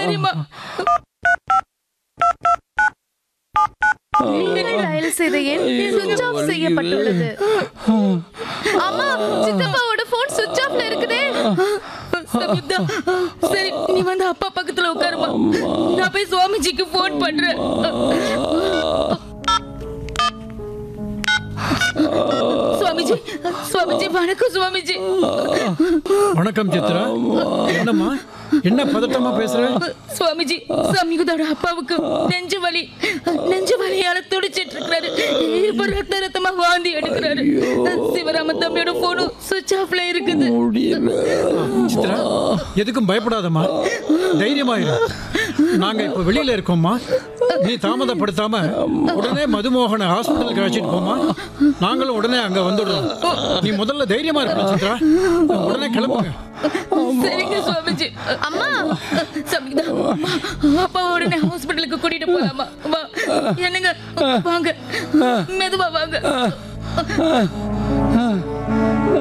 சரிம்மா நீங்கள் டயல் செய்த எண் சுவிட்ச் ஆஃப் செய்யப்பட்டுள்ளது அம்மா சித்தப்பாவோட போன் சுவிட்ச் ஆஃப்ல இருக்குதே சமிதா சரி நீ வந்து அப்பா பக்கத்துல உட்காருமா நான் போய் சுவாமிஜிக்கு ஃபோன் பண்றேன் சுவாமிஜி சுவாமிஜி வணக்கம் சுவாமிஜி வணக்கம் சித்ரா என்னம்மா என்ன பதட்டமா பேசுற சுவாமிஜி சம்யுகதோட அப்பாவுக்கு நெஞ்சு வலி நெஞ்சு வலியால துடிச்சிட்டு இருக்காரு இப்ப ரத்த ரத்தமா வாந்தி எடுக்கிறாரு சிவராம தம்பியோட போனும் சுவிட்ச் ஆஃப்ல இருக்குது சித்ரா எதுக்கும் பயப்படாதம்மா தைரியமா இரு நாங்க இப்ப வெளியில இருக்கோம்மா நீ தாமதப்படுத்தாம உடனே மதுமோகனை ஹாஸ்பிட்டலுக்கு அழைச்சிட்டு போமா நாங்களும் உடனே அங்க வந்துடுறோம் நீ முதல்ல தைரியமா இருக்கணும் சித்ரா உடனே கிளம்புங்க சரிங்க சுவாமிஜி அம்மா சமிதா அப்பா உடனே ஹாஸ்பிட்டலுக்கு கூட்டிட்டு போலாமா வா என்னங்க வாங்க மெதுவா வாங்க